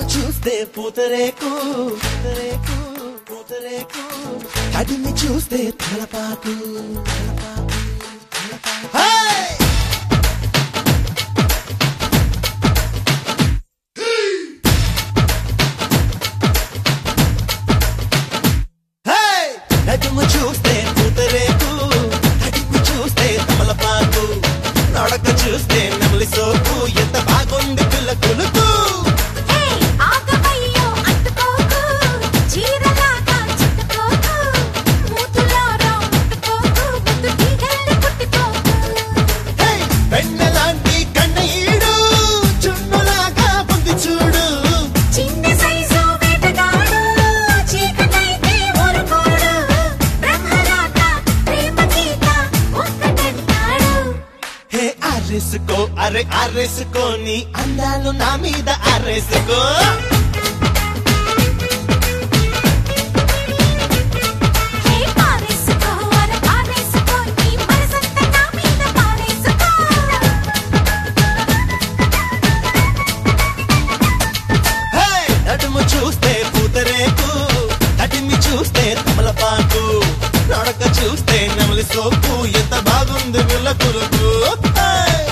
చూస్తే పూతరేకు పూతరేకు పూతరేకు అడిని చూస్తే తలపాకు తలపాకు, తలపాకు. హే! హే! నడుము చూస్తే పూతరేకు అడిని చూస్తే తమలపాకు నడక చూస్తే నెమలి సోకు ఎంత బాగుంది పిల్ల కులుకు ఏయ్ ఆగవయ్యో అంటుకోకు చీరలాగా చుట్టుకోకు మూతులారా ముట్టుకోకు ముద్దు తీగల్ని పుట్టుకోకు హే! వెన్నెలాంటి కన్నయ్యడు చున్నులాగా ఉంది చూడు చిన్న సైజు వేటగాడు చీకటైతే ఊరుకోడు బ్రహ్మరాత ప్రేమ గీత ఒక్కటంటాడు హే అరేసుకో అరే అరేసుకో నీ అందాలు నా మీద అరేసుకో హే పారేసుకో అర పారేసుకో నీ మనసంతా నా మీద పారేసుకో హే! నడుము చూస్తే పూతరేకు అడిమి చూస్తే తమలపాకు నడక చూస్తే నెమలి సోపు ఎంత బాగుంది పిల్ల కులుకు హే!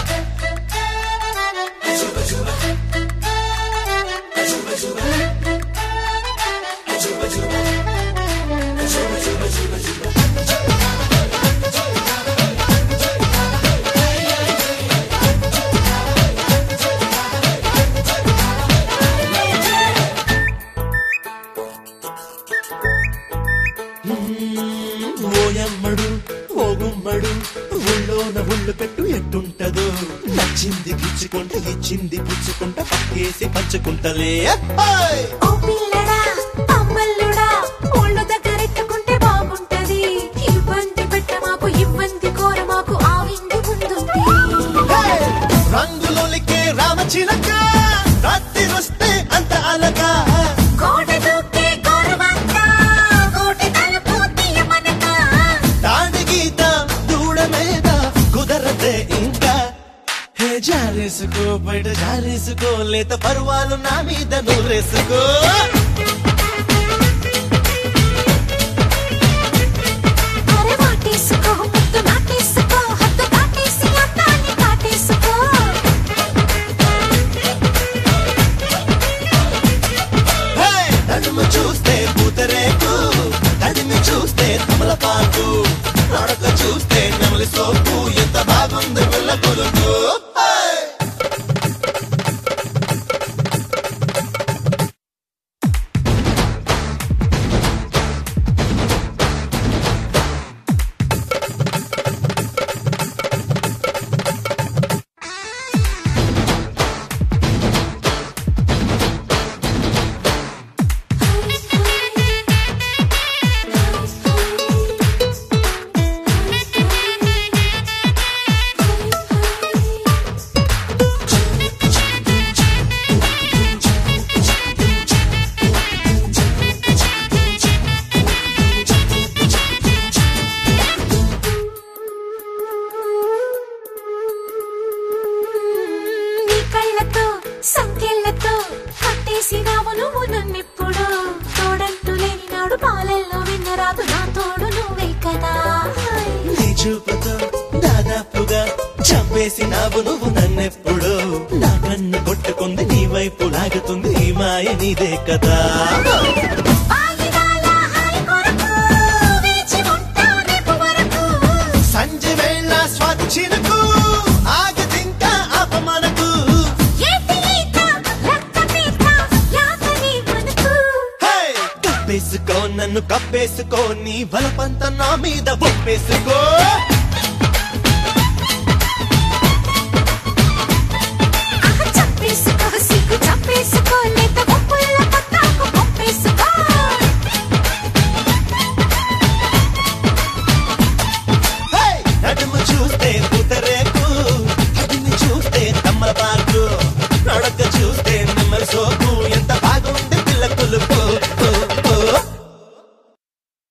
ఓయమ్మడు ఓగుమ్మడు ఊళ్ళోన ఉళ్ళు పెట్టు ఎట్టుంటదో నచ్చింది గిచ్చుకుంటే ఇచ్చింది పుచ్చుకుంట పక్కేసి పంచుకుంటలే హై! ఓ పిల్లడా అమ్మల్లుడా ఒళ్ళు దగ్గరెత్తుకుంటే బాగుంటది ఇబ్బంది పెట్ట మాకు ఇబ్బంది కోర మాకు ఆ విందు ముందుంది హే! రంగులోలికే రామచిలక రాత్రి వస్తే అంత అలగా కోట దూకే గౌరవంతా కోటి తలుపు తీయమనక తాడి గీత దూడ మీద కుదరదే ఇంకా హే జారేసుకో బయట జారేసుకో లేత పరువాలు నా మీద నూరేసుకో అరే వాటేసుకో ముద్దు నాటేసుకో హద్దు దాటేసి అందాన్ని కాటేసుకో హే! నడుము చూస్తే పూతరేకు తడిమి చూస్తే తమలపాకు నడక చూస్తే నెమలి సోపు ఎంత బాగుంది పిల్ల కొలుకు హే! నీ కళ్ళతో సంకెళ్ళతో కట్టేసినావు నువ్వు నన్నెప్పుడు తోడంటూ లేని నాడు పాలెల్లో విన్నరాదు నా తోడు నువ్వే కదా నీ చూపుతో దాదాపుగా చంపేసినావు నువ్వు నన్నెప్పుడు నా కన్ను కొట్టుకుంది నీ వైపు లాగుతుంది ఈ మాయ నీదే కదా ఆగిరాల హాయి కొరకు వేచి ఉంటా రేపు వరకు సంజೆ వేళ స్వాతి చినుకు ఆగదింకా అపమనకు ఏటి ఈత రక్తపీత యాతని మనకు హే! కప్పేసుకో నన్ను కప్పేసుకో నీ బలపంత నా మీద ఒప్పేసుకో